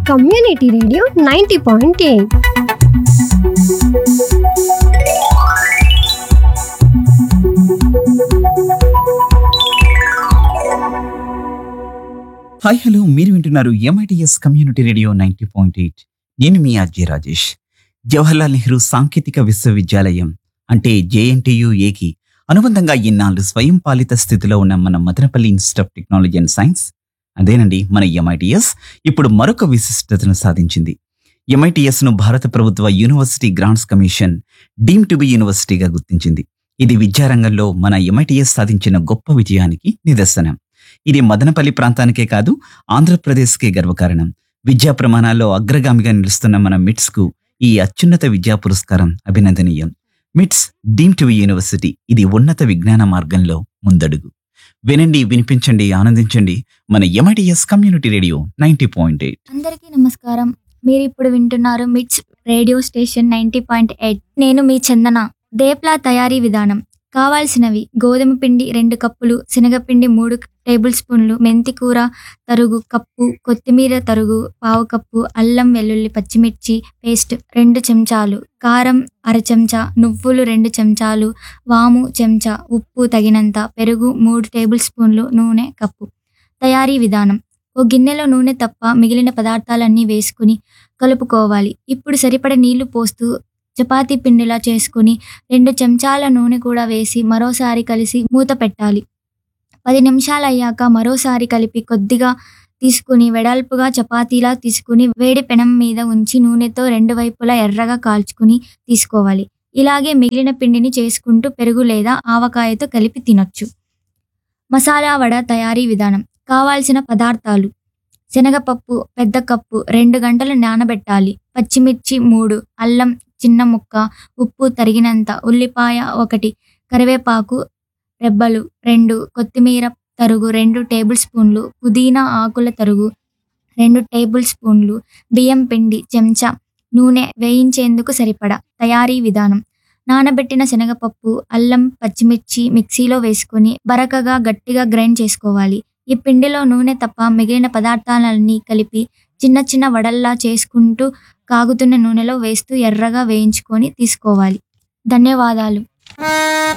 community radio ninety point eight hi hello మీరు వింటున్నారు MITS community radio ninety point eight నేను మీ అజయ్ రాజేష్ జవహర్లాల్ నెహ్రూ సాంకేతిక విశ్వవిద్యాలయం అంటే జేఎన్టీయు ఏకి అనుబంధంగా ఇన్నాళ్ళు స్వయం పాలిత స్థితిలో ఉన్న మన Madanapalle institute of technology and science అదేనండి మన ఎంఐటిఎస్ ఇప్పుడు మరొక విశిష్టతను సాధించింది ఎంఐటిఎస్ ను భారత ప్రభుత్వ university grants commission deem to be యూనివర్సిటీగా గుర్తించింది ఇది విద్యారంగంలో మన ఎంఐటిఎస్ సాధించిన గొప్ప విజయానికి నిదర్శనం ఇది మదనపల్లి ప్రాంతానికే కాదు ఆంధ్రప్రదేశ్కే గర్వకారణం విద్యా ప్రమాణాల్లో అగ్రగామిగా నిలుస్తున్న మన మిట్స్ కు ఈ అత్యున్నత విద్యా పురస్కారం అభినందనీయం మిట్స్ డీమ్ టు యూనివర్సిటీ ఇది ఉన్నత విజ్ఞాన మార్గంలో ముందడుగు వినండి వినిపించండి ఆనందించండి మన MITS community radio ninety point eight అందరికీ నమస్కారం మీరు ఇప్పుడు వింటున్నారు MITS radio station ninety point eight నేను మీ చందన దేప్లా తయారీ విధానం కావాల్సినవి గోధుమ పిండి రెండు కప్పులు శనగపిండి మూడు టేబుల్ స్పూన్లు మెంతి కూర తరుగు కప్పు కొత్తిమీర తరుగు పావు కప్పు అల్లం వెల్లుల్లి పచ్చిమిర్చి పేస్ట్ రెండు చెంచాలు కారం అర చెంచా నువ్వులు రెండు చెంచాలు వాము చెంచా ఉప్పు తగినంత పెరుగు మూడు టేబుల్ స్పూన్లు నూనె కప్పు తయారీ విధానం ఓ గిన్నెలో నూనె తప్ప మిగిలిన పదార్థాలన్నీ వేసుకుని కలుపుకోవాలి ఇప్పుడు సరిపడ నీళ్లు పోస్తూ చపాతీ పిండిలా చేసుకుని రెండు చెంచాల నూనె కూడా వేసి మరోసారి కలిసి మూత పెట్టాలి పది నిమిషాలు అయ్యాక మరోసారి కలిపి కొద్దిగా తీసుకుని వెడల్పుగా చపాతీలా తీసుకుని వేడి పెనం మీద ఉంచి నూనెతో రెండు వైపులా ఎర్రగా కాల్చుకుని తీసుకోవాలి ఇలాగే మిగిలిన పిండిని చేసుకుంటూ పెరుగు లేదా ఆవకాయతో కలిపి తినొచ్చు మసాలా వడ తయారీ విధానం కావాల్సిన పదార్థాలు శనగపప్పు పెద్ద కప్పు రెండు గంటలు నానబెట్టాలి పచ్చిమిర్చి మూడు అల్లం చిన్న ముక్క ఉప్పు తరిగినంత ఉల్లిపాయ ఒకటి కరివేపాకు రెబ్బలు రెండు కొత్తిమీర తరుగు రెండు టేబుల్ స్పూన్లు పుదీనా ఆకుల తరుగు రెండు టేబుల్ స్పూన్లు బియ్యం పిండి చెంచా నూనె వేయించేందుకు సరిపడా తయారీ విధానం నానబెట్టిన శనగపప్పు అల్లం పచ్చిమిర్చి మిక్సీలో వేసుకొని బరకగా గట్టిగా గ్రైండ్ చేసుకోవాలి ఈ పిండిలో నూనె తప్ప మిగిలిన పదార్థాలన్నీ కలిపి చిన్న చిన్న వడల్లా చేసుకుంటూ కాగుతున్న నూనెలో వేస్తూ ఎర్రగా వేయించుకొని తీసుకోవాలి ధన్యవాదాలు